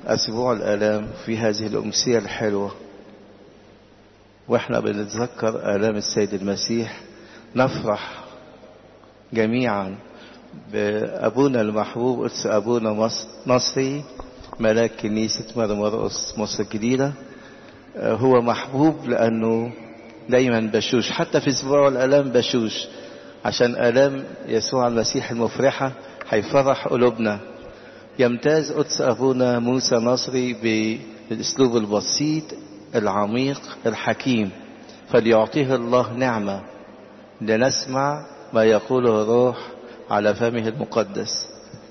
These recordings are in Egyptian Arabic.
أسبوع الآلام في هذه الأمسية الحلوة وإحنا بنتذكر آلام السيد المسيح نفرح جميعا بأبونا المحبوب قدس أبونا نصري ملاك كنيسة مريم مرقس مصر الجديدة هو محبوب لأنه دايما بشوش حتى في أسبوع الآلام بشوش عشان آلام يسوع المسيح المفرحة هيفرح قلوبنا يمتاز قدس أبونا موسى نصري بالأسلوب البسيط العميق الحكيم فليعطيه الله نعمة لنسمع ما يقوله الروح على فمه المقدس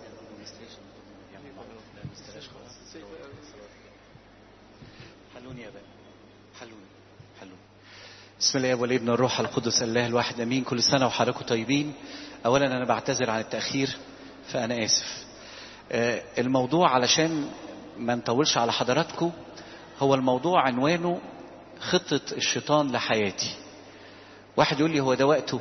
بسم الله والابن الروح القدس الله الواحد امين كل سنه وحضراتكم طيبين اولا انا بعتذر عن التاخير فانا اسف الموضوع علشان ما نطولش على حضراتكم هو الموضوع عنوانه خطه الشيطان لحياتي واحد يقول لي هو ده وقته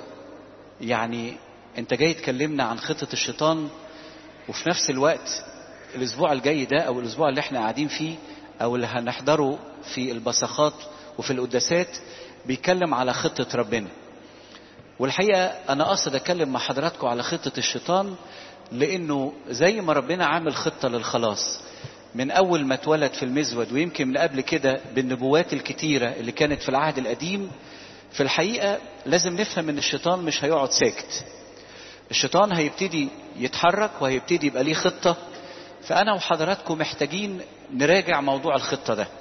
يعني انت جاي تكلمنا عن خطه الشيطان وفي نفس الوقت الاسبوع الجاي ده او الاسبوع اللي احنا قاعدين فيه او اللي هنحضره في البصخات وفي القداسات بيتكلم على خطة ربنا والحقيقة أنا قصد أتكلم مع حضراتكم على خطة الشيطان لأنه زي ما ربنا عامل خطة للخلاص من أول ما اتولد في المزود ويمكن من قبل كده بالنبوات الكتيرة اللي كانت في العهد القديم في الحقيقة لازم نفهم أن الشيطان مش هيقعد ساكت الشيطان هيبتدي يتحرك وهيبتدي يبقى ليه خطة فأنا وحضراتكم محتاجين نراجع موضوع الخطة ده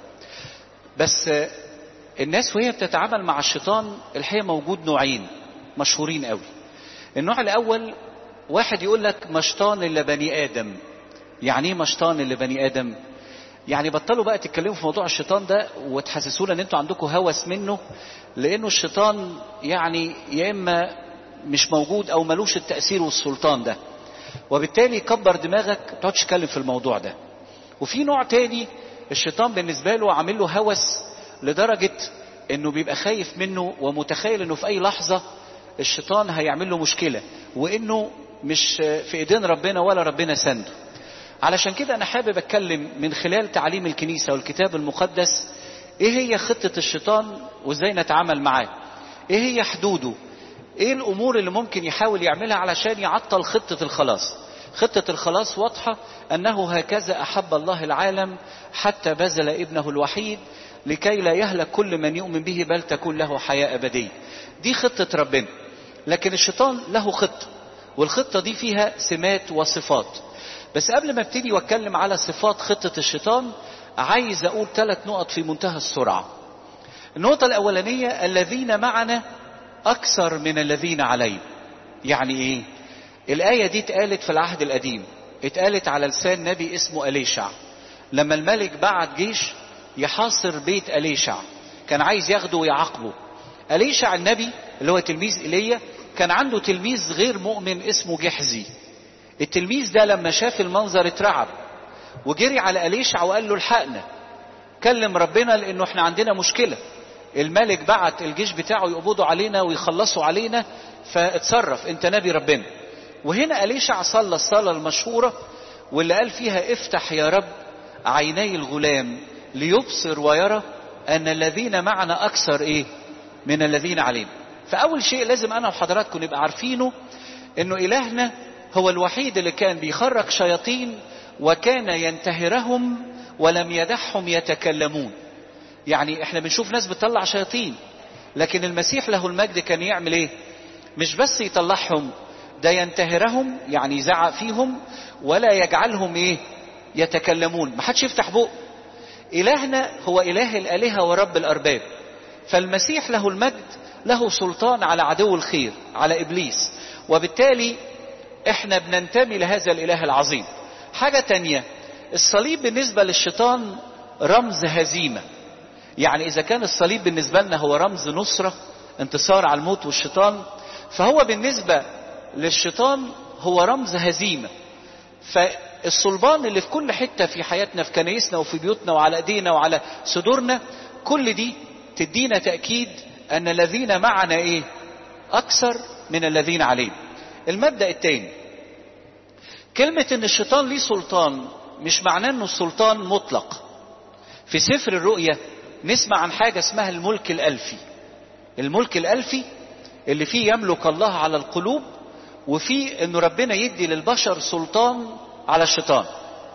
بس الناس وهي بتتعامل مع الشيطان الحقيقه موجود نوعين مشهورين قوي النوع الاول واحد يقول لك مشطان الا بني ادم يعني ايه مشطان الا بني ادم يعني بطلوا بقى تتكلموا في موضوع الشيطان ده وتحسسونا ان انتوا عندكم هوس منه لانه الشيطان يعني يا اما مش موجود او ملوش التاثير والسلطان ده وبالتالي كبر دماغك ما تقعدش تتكلم في الموضوع ده وفي نوع تاني الشيطان بالنسبه له عامل له هوس لدرجة انه بيبقى خايف منه ومتخيل انه في اي لحظة الشيطان هيعمل له مشكلة وانه مش في ايدين ربنا ولا ربنا سنده علشان كده انا حابب اتكلم من خلال تعليم الكنيسة والكتاب المقدس ايه هي خطة الشيطان وازاي نتعامل معاه ايه هي حدوده ايه الامور اللي ممكن يحاول يعملها علشان يعطل خطة الخلاص خطة الخلاص واضحة انه هكذا احب الله العالم حتى بذل ابنه الوحيد لكي لا يهلك كل من يؤمن به بل تكون له حياة أبدية دي خطة ربنا لكن الشيطان له خطة والخطة دي فيها سمات وصفات بس قبل ما ابتدي واتكلم على صفات خطة الشيطان عايز أقول ثلاث نقط في منتهى السرعة النقطة الأولانية الذين معنا أكثر من الذين علينا يعني إيه الآية دي اتقالت في العهد القديم اتقالت على لسان نبي اسمه أليشع لما الملك بعت جيش يحاصر بيت أليشع كان عايز ياخده ويعاقبه أليشع النبي اللي هو تلميذ إيليا كان عنده تلميذ غير مؤمن اسمه جحزي التلميذ ده لما شاف المنظر اترعب وجري على أليشع وقال له الحقنا كلم ربنا لأنه احنا عندنا مشكلة الملك بعت الجيش بتاعه يقبضوا علينا ويخلصوا علينا فاتصرف انت نبي ربنا وهنا أليشع صلى الصلاة المشهورة واللي قال فيها افتح يا رب عيني الغلام ليبصر ويرى أن الذين معنا أكثر إيه من الذين علينا فأول شيء لازم أنا وحضراتكم نبقى عارفينه أنه إلهنا هو الوحيد اللي كان بيخرج شياطين وكان ينتهرهم ولم يدعهم يتكلمون يعني احنا بنشوف ناس بتطلع شياطين لكن المسيح له المجد كان يعمل ايه مش بس يطلعهم ده ينتهرهم يعني يزعق فيهم ولا يجعلهم ايه يتكلمون ما حدش يفتح بقه إلهنا هو إله الآلهة ورب الأرباب فالمسيح له المجد له سلطان على عدو الخير على إبليس وبالتالي احنا بننتمي لهذا الإله العظيم حاجة تانية الصليب بالنسبة للشيطان رمز هزيمة يعني إذا كان الصليب بالنسبة لنا هو رمز نصرة انتصار على الموت والشيطان فهو بالنسبة للشيطان هو رمز هزيمة فالصلبان اللي في كل حتة في حياتنا في كنايسنا وفي بيوتنا وعلى ايدينا وعلى صدورنا كل دي تدينا تأكيد أن الذين معنا إيه أكثر من الذين علينا المبدأ الثاني كلمة أن الشيطان ليه سلطان مش معناه انه السلطان مطلق في سفر الرؤيا نسمع عن حاجة اسمها الملك الألفي الملك الألفي اللي فيه يملك الله على القلوب وفيه انه ربنا يدي للبشر سلطان على الشيطان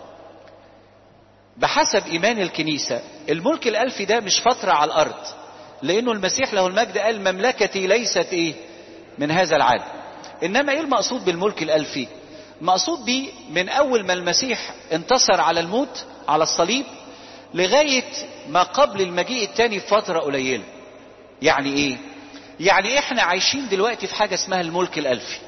بحسب ايمان الكنيسة الملك الألفي ده مش فترة على الارض لانه المسيح له المجد قال مملكتي ليست ايه من هذا العالم انما ايه المقصود بالملك الألفي مقصود بيه من اول ما المسيح انتصر على الموت على الصليب لغاية ما قبل المجيء التاني بفترة قليلة يعني ايه يعني احنا عايشين دلوقتي في حاجة اسمها الملك الألفي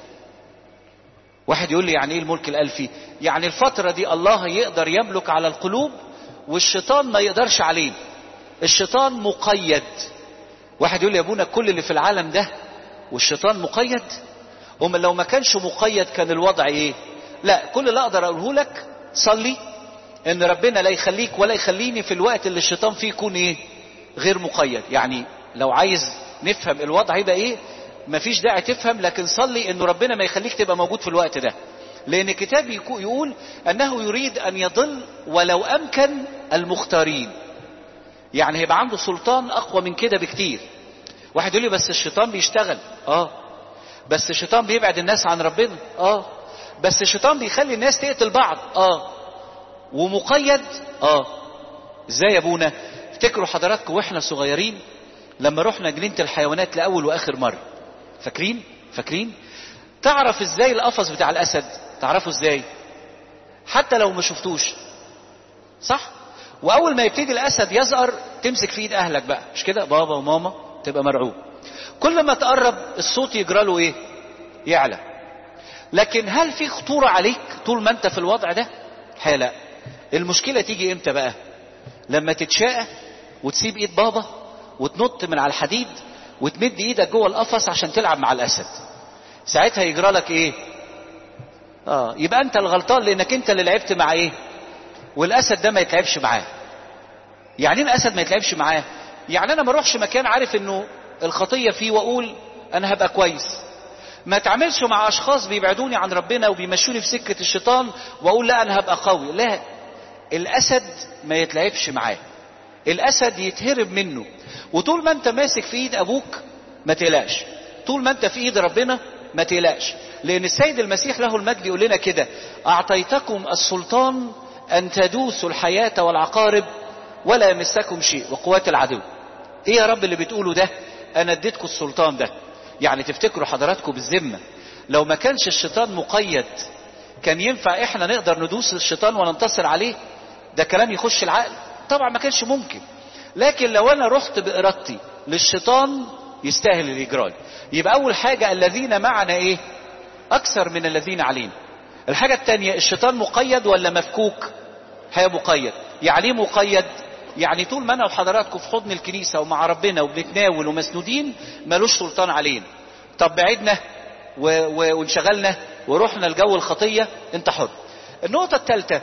واحد يقول لي يعني ايه الملك الألفي يعني الفترة دي الله يقدر يملك على القلوب والشيطان ما يقدرش عليه الشيطان مقيد واحد يقول لي يا ابونا كل اللي في العالم ده والشيطان مقيد هم لو ما كانش مقيد كان الوضع ايه لا كل اللي اقدر اقوله لك صلي ان ربنا لا يخليك ولا يخليني في الوقت اللي الشيطان فيه يكون ايه غير مقيد يعني لو عايز نفهم الوضع يبقى ايه مفيش داعي تفهم لكن صلي انه ربنا ما يخليك تبقى موجود في الوقت ده لان الكتاب يقول انه يريد ان يضل ولو امكن المختارين يعني هيبقى عنده سلطان اقوى من كده بكتير واحد يقول لي بس الشيطان بيشتغل اه بس الشيطان بيبعد الناس عن ربنا اه بس الشيطان بيخلي الناس تقتل بعض اه ومقيد اه ازاي يا ابونا افتكروا حضراتكم واحنا صغيرين لما رحنا جنينة الحيوانات لأول وآخر مرة فاكرين فاكرين تعرف ازاي القفص بتاع الأسد تعرفوا ازاي حتى لو ما شفتوش صح وأول ما يبتدي الأسد يزقر تمسك في ايد أهلك بقى مش كده بابا وماما تبقى مرعوب كل ما تقرب الصوت يجرى له ايه يعلى لكن هل في خطورة عليك طول ما انت في الوضع ده الحقيقة لا المشكلة تيجي امتى بقى لما تتشاء وتسيب ايد بابا وتنط من على الحديد وتمد ايدك جوه القفص عشان تلعب مع الاسد ساعتها يجرى لك ايه اه يبقى انت الغلطان لانك انت اللي لعبت مع ايه والاسد ده ما يتلعبش معاه يعني ايه الاسد ما يتلعبش معاه يعني انا ما اروحش مكان عارف انه الخطيه فيه واقول انا هبقى كويس ما تعملش مع اشخاص بيبعدوني عن ربنا وبيمشوني في سكه الشيطان واقول لا انا هبقى قوي لا الاسد ما يتلعبش معاه الاسد يتهرب منه وطول ما انت ماسك في ايد ابوك ما تقلقش طول ما انت في ايد ربنا ما تقلقش لان السيد المسيح له المجد يقول لنا كده اعطيتكم السلطان ان تدوسوا الحياه والعقارب ولا يمسكم شيء وقوات العدو ايه يا رب اللي بتقوله ده انا اديتكم السلطان ده يعني تفتكروا حضراتكم بالذمه لو ما كانش الشيطان مقيد كان ينفع احنا نقدر ندوس الشيطان وننتصر عليه ده كلام يخش العقل طبعا ما كانش ممكن لكن لو انا رحت بارادتي للشيطان يستاهل الاجرام يبقى اول حاجه الذين معنا ايه اكثر من الذين علينا الحاجه الثانيه الشيطان مقيد ولا مفكوك هي مقيد يعني ايه مقيد يعني طول ما انا وحضراتكم في حضن الكنيسه ومع ربنا وبنتناول ومسنودين ملوش سلطان علينا طب بعدنا و... و... وانشغلنا ورحنا لجو الخطيه انت حر النقطه الثالثه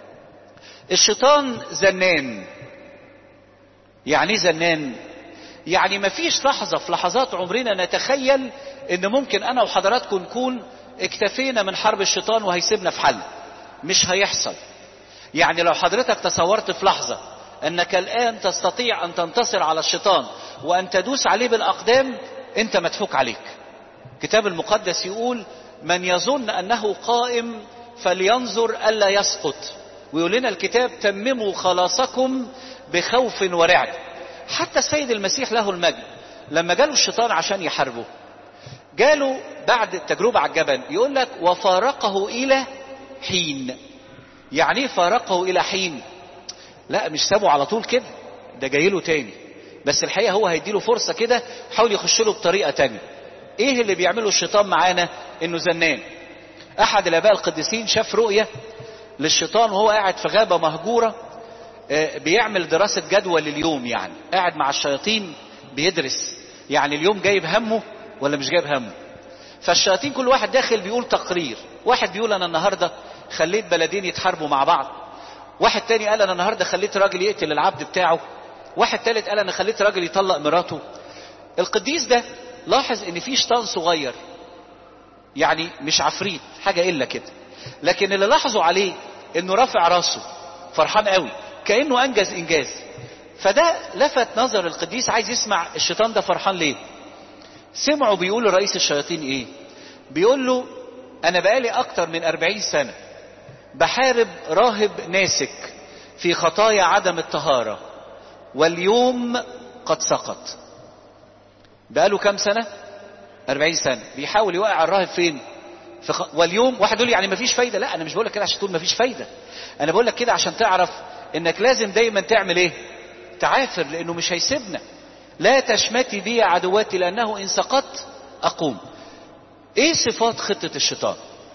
الشيطان زنان يعني ايه زنان يعني مفيش لحظة في لحظات عمرنا نتخيل ان ممكن انا وحضراتكم نكون اكتفينا من حرب الشيطان وهيسيبنا في حل مش هيحصل يعني لو حضرتك تصورت في لحظة انك الان تستطيع ان تنتصر على الشيطان وان تدوس عليه بالاقدام انت مضحوك عليك الكتاب المقدس يقول من يظن انه قائم فلينظر الا يسقط ويقول لنا الكتاب تمموا خلاصكم بخوف ورعب حتى السيد المسيح له المجد لما جاله الشيطان عشان يحاربه جاله بعد التجربة على الجبل يقول لك وفارقه إلى حين يعني ايه فارقه إلى حين لا مش سابه على طول كده ده جاي له تاني بس الحقيقة هو هيديله فرصة كده حاول يخش له بطريقة تانية ايه اللي بيعمله الشيطان معانا انه زنان احد الاباء القديسين شاف رؤية للشيطان وهو قاعد في غابة مهجورة بيعمل دراسة جدوى لليوم يعني قاعد مع الشياطين بيدرس يعني اليوم جايب همه ولا مش جايب همه فالشياطين كل واحد داخل بيقول تقرير واحد بيقول انا النهاردة خليت بلدين يتحاربوا مع بعض واحد تاني قال انا النهاردة خليت راجل يقتل العبد بتاعه واحد تالت قال انا خليت راجل يطلق مراته القديس ده لاحظ ان في شيطان صغير يعني مش عفريت حاجة الا كده لكن اللي لاحظوا عليه انه رافع راسه فرحان قوي كانه انجز انجاز فده لفت نظر القديس عايز يسمع الشيطان ده فرحان ليه سمعوا بيقول لرئيس الشياطين ايه بيقول له انا بقالي اكتر من أربعين سنة بحارب راهب ناسك في خطايا عدم الطهارة واليوم قد سقط بقاله كام سنة أربعين سنة بيحاول يوقع الراهب فين في خ... واليوم واحد يقول لي يعني مفيش فايدة لا أنا مش بقول لك كده عشان تقول مفيش فايدة أنا بقول لك كده عشان تعرف إنك لازم دايما تعمل إيه تعافر لأنه مش هيسيبنا لا تشمتي بي عدواتي لأنه إن سقطت أقوم إيه صفات خطة الشيطان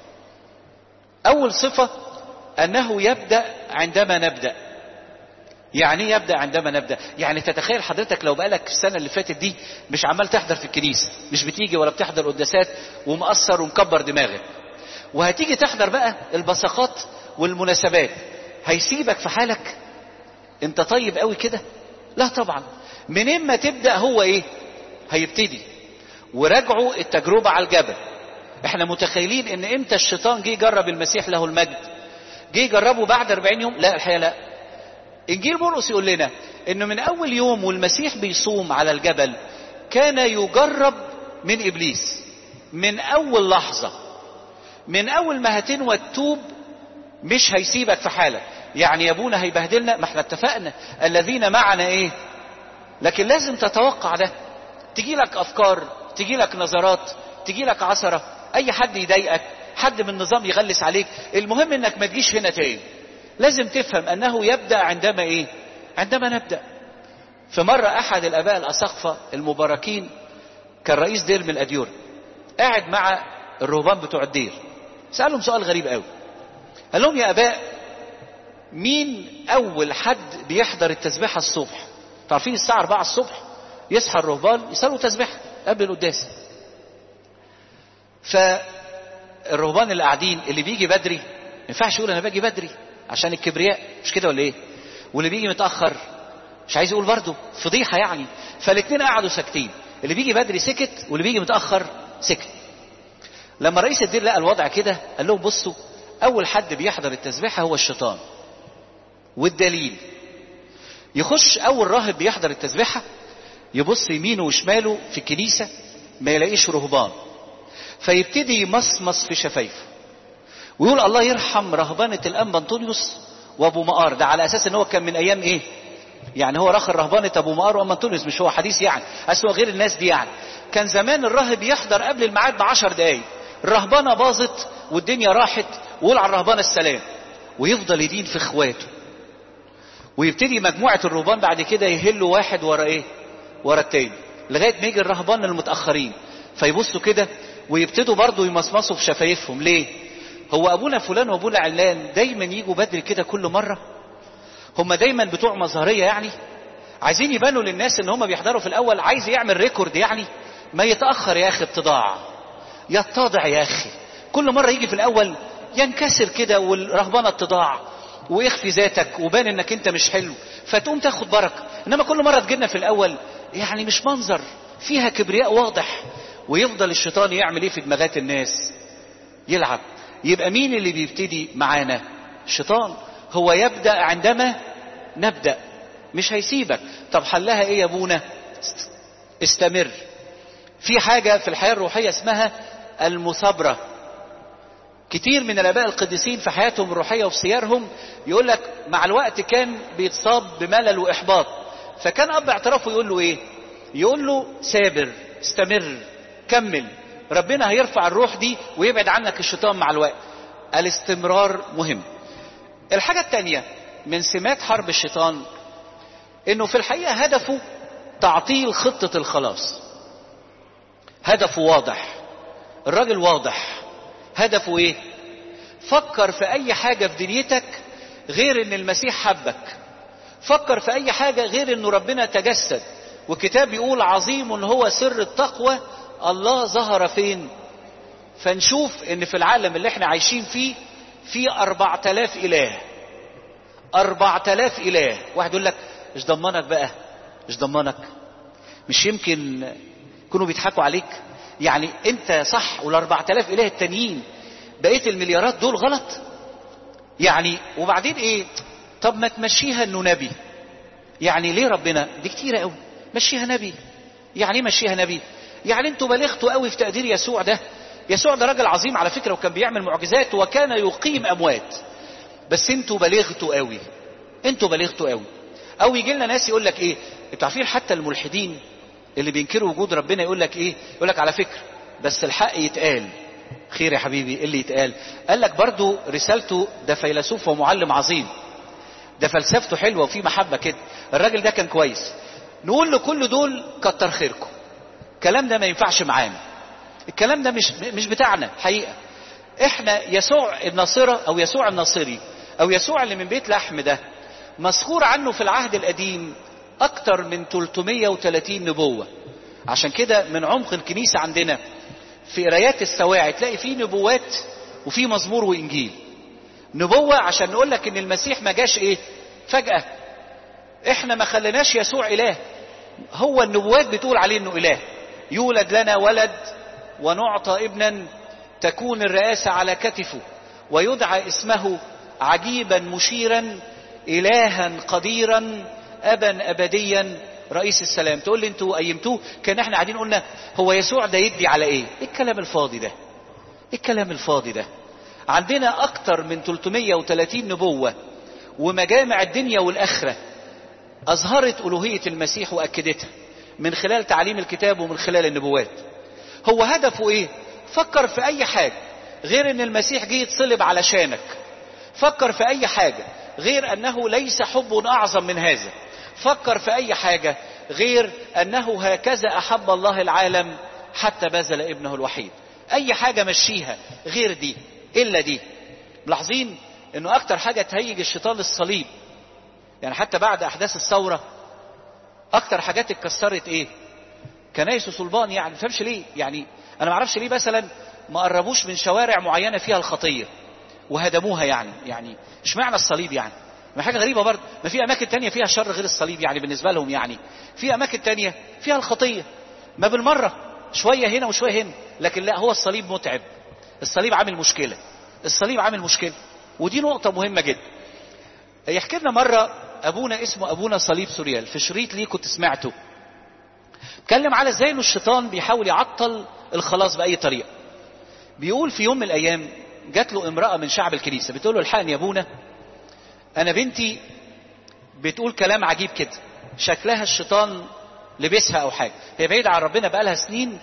أول صفة أنه يبدأ عندما نبدأ يعني ايه يبدأ عندما نبدأ يعني تتخيل حضرتك لو بقالك السنة اللي فاتت دي مش عمال تحضر في الكنيسة مش بتيجي ولا بتحضر قداسات ومقصر ومكبر دماغك وهتيجي تحضر بقى البصقات والمناسبات هيسيبك في حالك انت طيب قوي كده لا طبعا منين ما تبدأ هو ايه هيبتدي وراجعوا التجربة على الجبل احنا متخيلين ان امتى الشيطان جه يجرب المسيح له المجد جه يجربه بعد 40 يوم لا الحقيقة لا انجيل مرقس يقول لنا انه من اول يوم والمسيح بيصوم على الجبل كان يجرب من ابليس من اول لحظة من اول ما هتنوى التوب مش هيسيبك في حالك يعني يا ابونا هيبهدلنا ما احنا اتفقنا الذين معنا ايه لكن لازم تتوقع ده تجي لك افكار تجي لك نظرات تجي لك عثرة اي حد يضايقك حد من النظام يغلس عليك المهم انك ما تجيش هنا تاني لازم تفهم انه يبدأ عندما ايه عندما نبدأ في مرة احد الاباء الاسقفة المباركين كان رئيس دير من الاديور قاعد مع الرهبان بتوع الدير سألهم سؤال غريب قوي قال لهم يا اباء مين اول حد بيحضر التسبيحة الصبح تعرفين الساعة 4 الصبح يصحى الرهبان يصلوا تسبيحة قبل القداس فالرهبان اللي قاعدين اللي بيجي بدري ما ينفعش يقول انا باجي بدري عشان الكبرياء مش كده ولا ايه واللي بيجي متاخر مش عايز يقول برضه فضيحه يعني فالاثنين قعدوا ساكتين اللي بيجي بدري سكت واللي بيجي متاخر سكت لما رئيس الدير لقى الوضع كده قال لهم بصوا اول حد بيحضر التسبيحه هو الشيطان والدليل يخش اول راهب بيحضر التسبيحه يبص يمينه وشماله في الكنيسه ما يلاقيش رهبان فيبتدي يمصمص في شفايفه ويقول الله يرحم رهبانة الأنبا أنطونيوس وأبو مقار ده على أساس إن هو كان من أيام إيه؟ يعني هو راخر رهبانة أبو مقار وأنبا أنطونيوس مش هو حديث يعني أصل هو غير الناس دي يعني كان زمان الراهب يحضر قبل الميعاد بعشر دقايق الرهبانة باظت والدنيا راحت ويقول على الرهبانة السلام ويفضل يدين في إخواته ويبتدي مجموعة الرهبان بعد كده يهلوا واحد ورا إيه؟ ورا التاني لغاية ما يجي الرهبان المتأخرين فيبصوا كده ويبتدوا برضه يمصمصوا في شفايفهم ليه؟ هو ابونا فلان وابونا علان دايما يجوا بدري كده كل مرة هم دايما بتوع مظهرية يعني عايزين يبانوا للناس ان هم بيحضروا في الاول عايز يعمل ريكورد يعني ما يتأخر يا اخي اتضاع يتضع يا اخي كل مرة يجي في الاول ينكسر كده والرهبانة اتضاع ويخفي ذاتك وبان انك انت مش حلو فتقوم تاخد بركة انما كل مرة تجينا في الاول يعني مش منظر فيها كبرياء واضح ويفضل الشيطان يعمل ايه في دماغات الناس يلعب يبقى مين اللي بيبتدي معانا الشيطان هو يبدأ عندما نبدأ مش هيسيبك طب حلها ايه يا ابونا استمر في حاجة في الحياة الروحية اسمها المثابرة كتير من الاباء القديسين في حياتهم الروحية وفي سيرهم يقول لك مع الوقت كان بيتصاب بملل واحباط فكان اب اعترافه يقول له ايه يقول له سابر استمر كمل ربنا هيرفع الروح دي ويبعد عنك الشيطان مع الوقت الاستمرار مهم الحاجة التانية من سمات حرب الشيطان انه في الحقيقة هدفه تعطيل خطة الخلاص هدفه واضح الراجل واضح هدفه ايه فكر في اي حاجة في دنيتك غير ان المسيح حبك فكر في اي حاجة غير انه ربنا تجسد والكتاب يقول عظيم هو سر التقوى الله ظهر فين فنشوف ان في العالم اللي احنا عايشين فيه في أربعة آلاف إله أربعة آلاف إله واحد يقول لك مش ضمنك بقى مش ضمنك مش يمكن يكونوا بيضحكوا عليك يعني انت صح والأربعة آلاف إله التانيين بقية المليارات دول غلط يعني وبعدين ايه طب ما تمشيها انه نبي يعني ليه ربنا دي كتيرة قوي مشيها نبي يعني ايه مشيها نبي يعني انتوا بلغتوا قوي في تقدير يسوع ده يسوع ده راجل عظيم على فكرة وكان بيعمل معجزات وكان يقيم اموات بس انتوا بلغتوا قوي انتوا بلغتوا قوي او يجي لنا ناس يقول لك ايه انتوا عارفين حتى الملحدين اللي بينكروا وجود ربنا يقول لك ايه يقول لك على فكرة بس الحق يتقال خير يا حبيبي إيه اللي يتقال قال لك برضو رسالته ده فيلسوف ومعلم عظيم ده فلسفته حلوة وفي محبة كده الراجل ده كان كويس نقول لكل دول كتر خيركم الكلام ده ما ينفعش معانا الكلام ده مش مش بتاعنا حقيقة احنا يسوع الناصرة او يسوع الناصري او يسوع اللي من بيت لحم ده مذكور عنه في العهد القديم اكتر من 330 نبوة عشان كده من عمق الكنيسة عندنا في قرايات السواعي تلاقي فيه نبوات وفيه مزمور وانجيل نبوة عشان نقول لك ان المسيح ما جاش ايه فجأة احنا ما خليناش يسوع اله هو النبوات بتقول عليه انه اله يولد لنا ولد ونعطى ابنا تكون الرئاسة على كتفه ويدعى اسمه عجيبا مشيرا الها قديرا ابا ابديا رئيس السلام تقول لي انتوا قيمتوه كان احنا قاعدين قلنا هو يسوع ده يدي على ايه ايه الكلام الفاضي ده ايه الكلام الفاضي ده عندنا اكتر من 330 نبوة ومجامع الدنيا والاخرة اظهرت الوهية المسيح واكدتها من خلال تعليم الكتاب ومن خلال النبوات هو هدفه ايه فكر في اي حاجة غير ان المسيح جه يتصلب علشانك فكر في اي حاجة غير انه ليس حب اعظم من هذا فكر في اي حاجة غير انه هكذا احب الله العالم حتى بذل ابنه الوحيد اي حاجة مشيها غير دي الا دي ملاحظين انه اكتر حاجة تهيج الشيطان الصليب يعني حتى بعد احداث الثورة اكتر حاجات اتكسرت ايه كنايس وصلبان يعني ما فهمش ليه يعني انا ما اعرفش ليه مثلا ما قربوش من شوارع معينة فيها الخطية وهدموها يعني يعني اشمعنى الصليب يعني ما حاجة غريبة برضه ما في أماكن تانية فيها شر غير الصليب يعني بالنسبة لهم يعني في أماكن تانية فيها الخطية ما بالمرة شوية هنا وشوية هنا لكن لا هو الصليب متعب الصليب عامل مشكلة الصليب عامل مشكلة ودي نقطة مهمة جدا يحكي لنا مرة أبونا اسمه أبونا صليب سوريال في شريط ليه كنت سمعته اتكلم على ازاي انه الشيطان بيحاول يعطل الخلاص بأي طريقة بيقول في يوم من الأيام جات له امرأة من شعب الكنيسة بتقول له الحقني يا أبونا أنا بنتي بتقول كلام عجيب كده شكلها الشيطان لبسها أو حاجة هي بعيدة عن ربنا بقالها سنين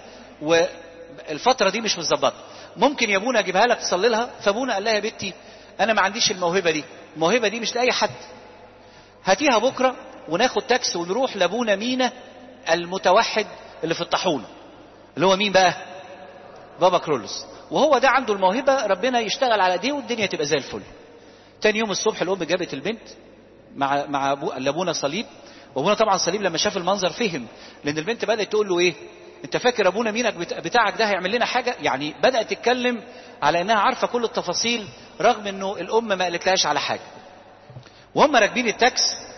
والفترة دي مش متظبطة ممكن يا ابونا اجيبها لك تصلي لها فابونا قال لها يا بنتي انا ما عنديش الموهبه دي الموهبه دي مش لاي حد هاتيها بكره وناخد تاكس ونروح لابونا مينا المتوحد اللي في الطاحونه اللي هو مين بقى بابا كرولوس وهو ده عنده الموهبه ربنا يشتغل على ايديه والدنيا تبقى زي الفل تاني يوم الصبح الام جابت البنت مع مع أبو... لابونا صليب وابونا طبعا صليب لما شاف المنظر فهم لان البنت بدات تقول له ايه انت فاكر ابونا مينك بتاعك ده هيعمل لنا حاجه يعني بدات تتكلم على انها عارفه كل التفاصيل رغم انه الام ما قالتلهاش على حاجه وهم راكبين التاكس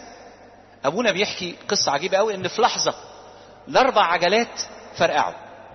ابونا بيحكي قصه عجيبه قوي ان في لحظه الاربع عجلات فرقعوا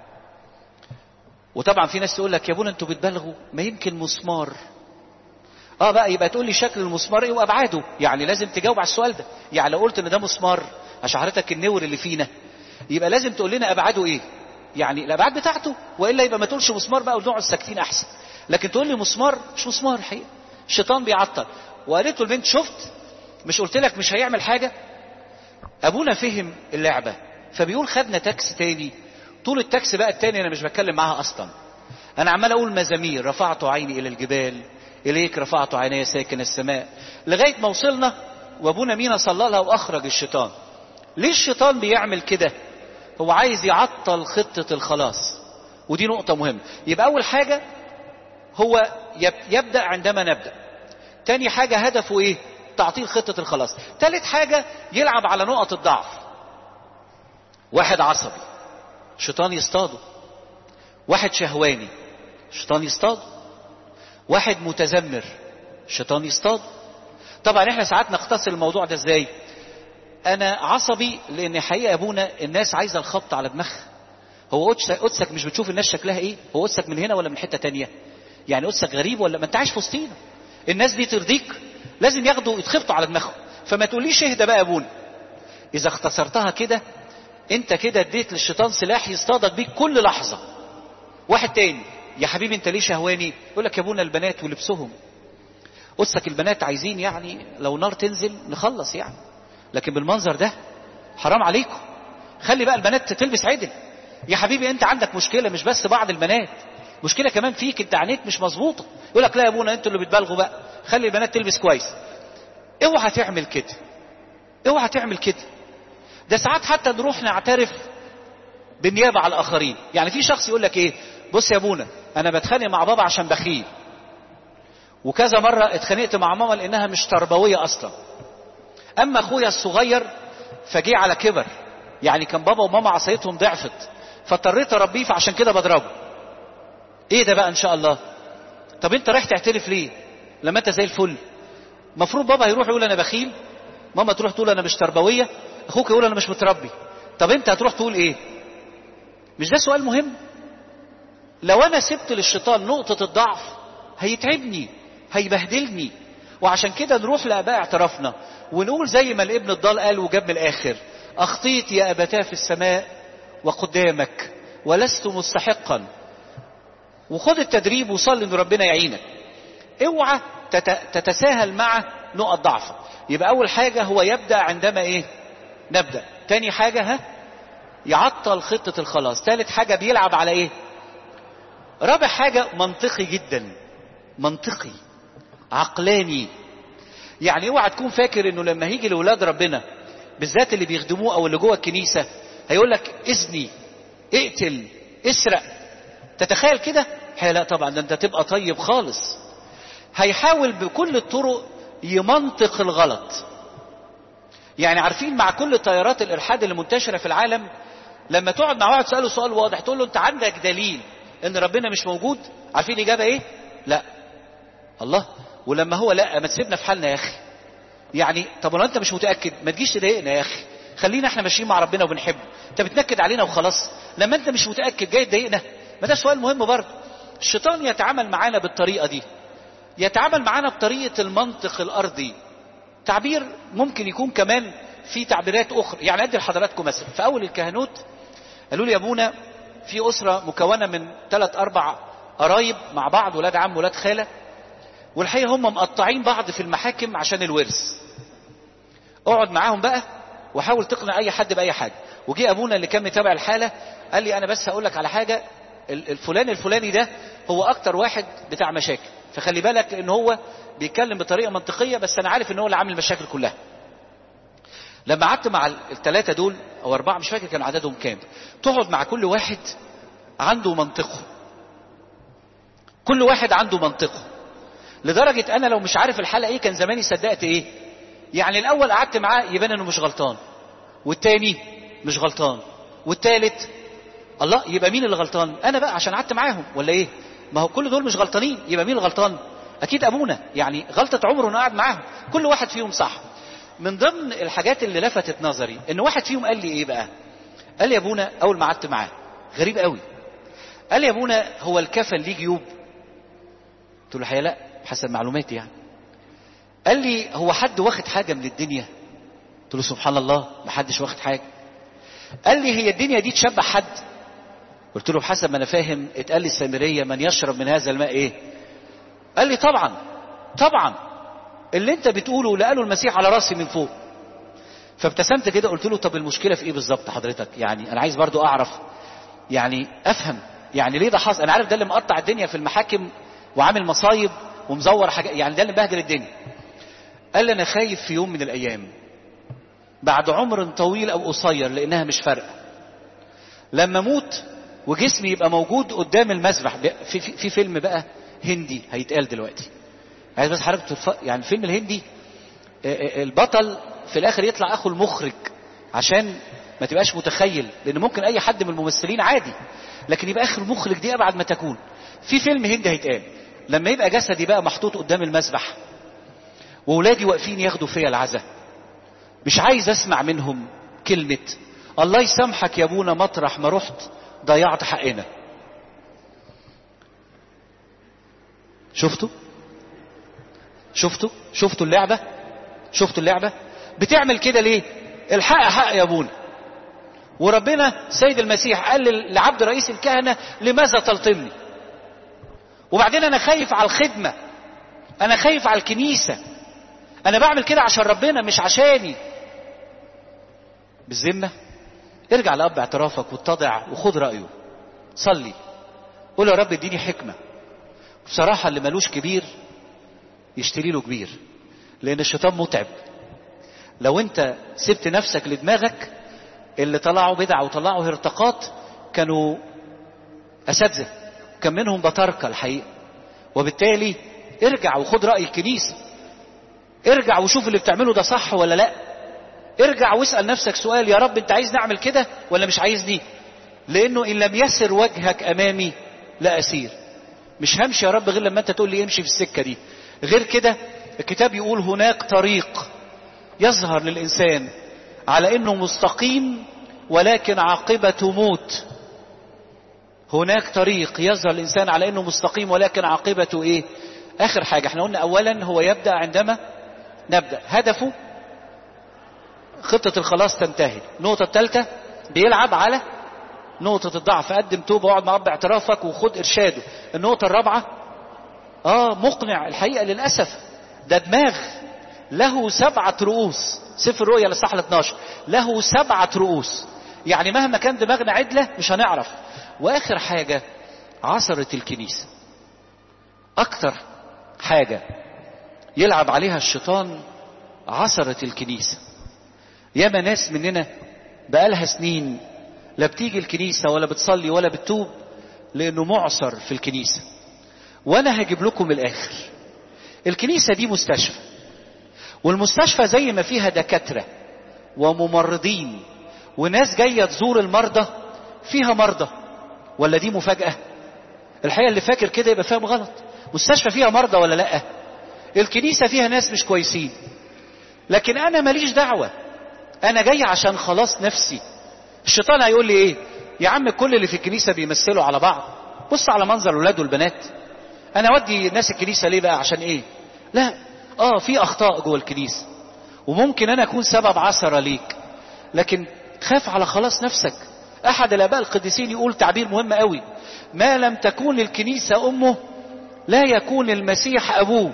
وطبعا في ناس تقول لك يا ابونا انتوا بتبالغوا ما يمكن مسمار اه بقى يبقى تقول لي شكل المسمار ايه وابعاده يعني لازم تجاوب على السؤال ده يعني لو قلت ان ده مسمار عشان حضرتك النور اللي فينا يبقى لازم تقول لنا ابعاده ايه يعني الابعاد بتاعته والا يبقى ما تقولش مسمار بقى ونقعد ساكتين احسن لكن تقول لي مسمار مش مسمار الحقيقه الشيطان بيعطل وقالت له البنت شفت مش قلت لك مش هيعمل حاجه ابونا فهم اللعبه فبيقول خدنا تاكس تاني طول التاكس بقى التاني انا مش بتكلم معاها اصلا انا عمال اقول مزامير رفعت عيني الى الجبال اليك رفعت عيني ساكن السماء لغايه ما وصلنا وابونا مينا صلى لها واخرج الشيطان ليه الشيطان بيعمل كده هو عايز يعطل خطة الخلاص ودي نقطة مهمة يبقى أول حاجة هو يبدأ عندما نبدأ تاني حاجة هدفه إيه تعطيل خطة الخلاص تالت حاجة يلعب على نقط الضعف واحد عصبي شيطان يصطاده واحد شهواني شيطان يصطاده واحد متذمر شيطان يصطاده طبعا احنا ساعات نختصر الموضوع ده ازاي انا عصبي لان حقيقه ابونا الناس عايزه الخبط على دماغها هو قدسك مش بتشوف الناس شكلها ايه هو قدسك من هنا ولا من حته تانية يعني قدسك غريب ولا ما انت عايش في وسطينا الناس دي ترضيك لازم ياخدوا يتخبطوا على دماغهم فما تقوليش اهدى بقى يا ابونا اذا اختصرتها كده انت كده اديت للشيطان سلاح يصطادك بيك كل لحظه واحد تاني يا حبيبي انت ليه شهواني يقول لك يا ابونا البنات ولبسهم قصك البنات عايزين يعني لو نار تنزل نخلص يعني لكن بالمنظر ده حرام عليكم خلي بقى البنات تلبس عدل يا حبيبي انت عندك مشكله مش بس بعض البنات مشكله كمان فيك انت عينيك مش مظبوطه يقول لك لا يا ابونا انتوا اللي بتبالغوا بقى خلي البنات تلبس كويس اوعى تعمل كده اوعى تعمل كده ده ساعات حتى نروح نعترف بالنيابه على الاخرين يعني في شخص يقول لك ايه بص يا ابونا انا بتخانق مع بابا عشان بخيل وكذا مرة اتخانقت مع ماما لانها مش تربوية اصلا اما اخويا الصغير فجي على كبر يعني كان بابا وماما عصايتهم ضعفت فاضطريت اربيه فعشان كده بضربه ايه ده بقى ان شاء الله طب انت رايح تعترف ليه لما انت زي الفل المفروض بابا هيروح يقول انا بخيل ماما تروح تقول انا مش تربويه اخوك يقول انا مش متربي طب انت هتروح تقول ايه مش ده سؤال مهم لو انا سبت للشيطان نقطه الضعف هيتعبني هيبهدلني وعشان كده نروح لاباء اعترافنا ونقول زي ما الابن الضال قال وجاب من الاخر اخطيت يا ابتاه في السماء وقدامك ولست مستحقا وخد التدريب وصلي ان ربنا يعينك اوعى تتساهل مع نقط ضعفك يبقى اول حاجة هو يبدأ عندما ايه نبدأ تاني حاجة ها يعطل خطة الخلاص تالت حاجة بيلعب على ايه رابع حاجة منطقي جدا منطقي عقلاني يعني اوعى تكون فاكر انه لما هيجي لاولاد ربنا بالذات اللي بيخدموه او اللي جوه الكنيسة هيقول لك اذني اقتل اسرق تتخيل كده لا طبعا ده انت تبقى طيب خالص هيحاول بكل الطرق يمنطق الغلط يعني عارفين مع كل تيارات الالحاد اللي منتشره في العالم لما تقعد مع واحد تساله سؤال واضح تقول له انت عندك دليل ان ربنا مش موجود عارفين الاجابه ايه لا الله ولما هو لا ما تسيبنا في حالنا يا اخي يعني طب لو انت مش متاكد ما تجيش تضايقنا يا اخي خلينا احنا ماشيين مع ربنا وبنحبه انت بتنكد علينا وخلاص لما انت مش متاكد جاي تضايقنا ما ده سؤال مهم برضه الشيطان يتعامل معانا بالطريقه دي يتعامل معانا بطريقه المنطق الارضي تعبير ممكن يكون كمان في تعبيرات اخرى يعني ادي لحضراتكم مثلا في اول الكهنوت قالوا لي يا ابونا في اسره مكونه من ثلاث اربع قرايب مع بعض ولاد عم ولاد خاله والحقيقه هم مقطعين بعض في المحاكم عشان الورث اقعد معاهم بقى وحاول تقنع اي حد باي حاجه وجي ابونا اللي كان متابع الحاله قال لي انا بس هقول لك على حاجه الفلان الفلاني ده هو اكتر واحد بتاع مشاكل فخلي بالك ان هو بيتكلم بطريقه منطقيه بس انا عارف ان هو اللي عامل المشاكل كلها لما قعدت مع الثلاثه دول او اربعه مش فاكر كان عددهم كام تقعد مع كل واحد عنده منطقه كل واحد عنده منطقه لدرجه انا لو مش عارف الحلقه ايه كان زماني صدقت ايه يعني الاول قعدت معاه يبان انه مش غلطان والتاني مش غلطان والتالت الله يبقى مين اللي غلطان انا بقى عشان قعدت معاهم ولا ايه ما هو كل دول مش غلطانين يبقى مين الغلطان اكيد ابونا يعني غلطه عمره انه قاعد معاهم كل واحد فيهم صح من ضمن الحاجات اللي لفتت نظري ان واحد فيهم قال لي ايه بقى قال لي يا ابونا اول ما قعدت معاه غريب قوي قال لي يا ابونا هو الكفن ليه جيوب قلت له الحقيقه لا حسب معلوماتي يعني قال لي هو حد واخد حاجه من الدنيا قلت له سبحان الله ما حدش واخد حاجه قال لي هي الدنيا دي تشبه حد قلت له بحسب ما انا فاهم اتقال لي السامريه من يشرب من هذا الماء ايه قال لي طبعا طبعا اللي انت بتقوله اللي قاله المسيح على راسي من فوق فابتسمت كده قلت له طب المشكله في ايه بالظبط حضرتك يعني انا عايز برضو اعرف يعني افهم يعني ليه ده حصل انا عارف ده اللي مقطع الدنيا في المحاكم وعامل مصايب ومزور حاجات يعني ده اللي مبهدل الدنيا قال لي انا خايف في يوم من الايام بعد عمر طويل او قصير لانها مش فارقه لما اموت وجسمي يبقى موجود قدام المسبح في, في, في فيلم بقى هندي هيتقال دلوقتي عايز بس حضرتك تتف... يعني الفيلم الهندي البطل في الاخر يطلع اخو المخرج عشان ما تبقاش متخيل لان ممكن اي حد من الممثلين عادي لكن يبقى اخر المخرج دي ابعد ما تكون في فيلم هندي هيتقال لما يبقى جسدي بقى محطوط قدام المسبح واولادي واقفين ياخدوا فيا العزاء مش عايز اسمع منهم كلمه الله يسامحك يا ابونا مطرح ما رحت ضيعت حقنا شفتوا شفتوا شفتوا اللعبة شفتوا اللعبة بتعمل كده ليه الحق حق يا ابونا وربنا سيد المسيح قال لعبد رئيس الكهنة لماذا تلطمني وبعدين انا خايف على الخدمة انا خايف على الكنيسة انا بعمل كده عشان ربنا مش عشاني بالذمة ارجع لأب اعترافك واتضع وخد رأيه صلي قول يا رب اديني حكمة بصراحة اللي ملوش كبير يشتري له كبير لأن الشيطان متعب لو انت سبت نفسك لدماغك اللي طلعوا بدع وطلعوا هرطقات كانوا أساتذة كان منهم بطاركة الحقيقة وبالتالي ارجع وخد رأي الكنيسة ارجع وشوف اللي بتعمله ده صح ولا لا ارجع واسأل نفسك سؤال يا رب انت عايز نعمل كده ولا مش عايزني لانه ان لم يسر وجهك امامي لا اسير مش همشي يا رب غير لما انت تقول لي امشي في السكة دي غير كده الكتاب يقول هناك طريق يظهر للإنسان على انه مستقيم ولكن عاقبته موت هناك طريق يظهر الإنسان على انه مستقيم ولكن عاقبته ايه اخر حاجة احنا قلنا اولا هو يبدأ عندما نبدأ هدفه خطة الخلاص تنتهي النقطة الثالثة بيلعب على نقطة الضعف قدم توبة واقعد مع رب اعترافك وخد إرشاده النقطة الرابعة آه مقنع الحقيقة للأسف ده دماغ له سبعة رؤوس سفر رؤيا للصحة 12 له سبعة رؤوس يعني مهما كان دماغنا عدلة مش هنعرف وآخر حاجة عصرة الكنيسة أكتر حاجة يلعب عليها الشيطان عصرة الكنيسة ياما ناس مننا بقالها سنين لا بتيجي الكنيسة ولا بتصلي ولا بتتوب لأنه معصر في الكنيسة وأنا هجيب لكم الآخر الكنيسة دي مستشفى والمستشفى زي ما فيها دكاترة وممرضين وناس جاية تزور المرضى فيها مرضى ولا دي مفاجأة الحقيقة اللي فاكر كده يبقى فاهم غلط مستشفى فيها مرضى ولا لأ الكنيسة فيها ناس مش كويسين لكن أنا ماليش دعوة أنا جاي عشان خلاص نفسي الشيطان هيقول لي إيه يا عم كل اللي في الكنيسة بيمثلوا على بعض بص على منظر الولاد والبنات أنا أودي ناس الكنيسة ليه بقى عشان إيه لا آه في أخطاء جوه الكنيسة وممكن أنا أكون سبب عثرة ليك لكن خاف على خلاص نفسك أحد الآباء القديسين يقول تعبير مهم قوي ما لم تكون الكنيسة أمه لا يكون المسيح أبوه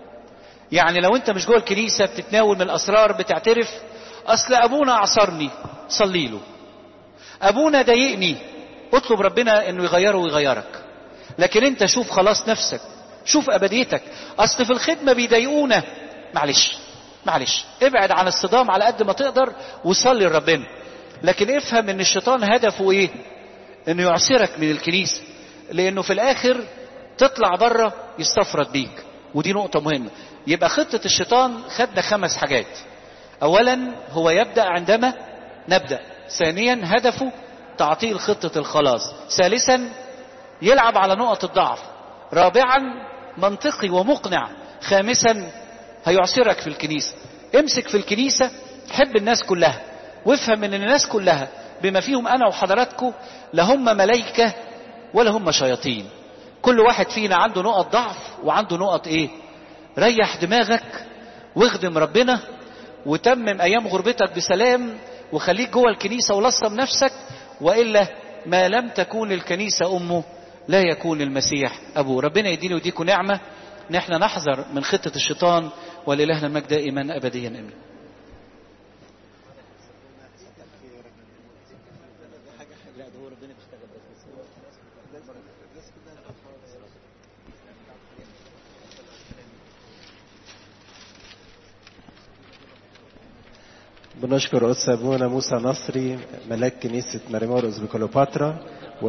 يعني لو أنت مش جوه الكنيسة بتتناول من الأسرار بتعترف أصل أبونا أعصرني صلي له أبونا ضايقني اطلب ربنا أنه يغيره ويغيرك لكن أنت شوف خلاص نفسك شوف أبديتك أصل في الخدمة بيضايقونا معلش معلش ابعد عن الصدام على قد ما تقدر وصلي لربنا لكن افهم ان الشيطان هدفه ايه انه يعصرك من الكنيسة لانه في الاخر تطلع بره يستفرد بيك ودي نقطة مهمة يبقى خطة الشيطان خدنا خمس حاجات اولا هو يبدأ عندما نبدأ ثانيا هدفه تعطيل خطة الخلاص ثالثا يلعب على نقط الضعف رابعا منطقي ومقنع خامسا هيعصرك في الكنيسة امسك في الكنيسة حب الناس كلها وافهم ان الناس كلها بما فيهم انا وحضراتكم لا هم ملايكة ولا هم شياطين كل واحد فينا عنده نقط ضعف وعنده نقط ايه ريح دماغك واخدم ربنا وتمم ايام غربتك بسلام وخليك جوه الكنيسة ولصم نفسك وإلا ما لم تكون الكنيسة أمه لا يكون المسيح أبوه ربنا يديني ويديكم نعمة ان احنا نحذر من خطة الشيطان ولإلهنا المجد دائما أبديا أمين بنشكر قدس ابونا موسى نصري ملاك كنيسه مريمورقس بكليوباترا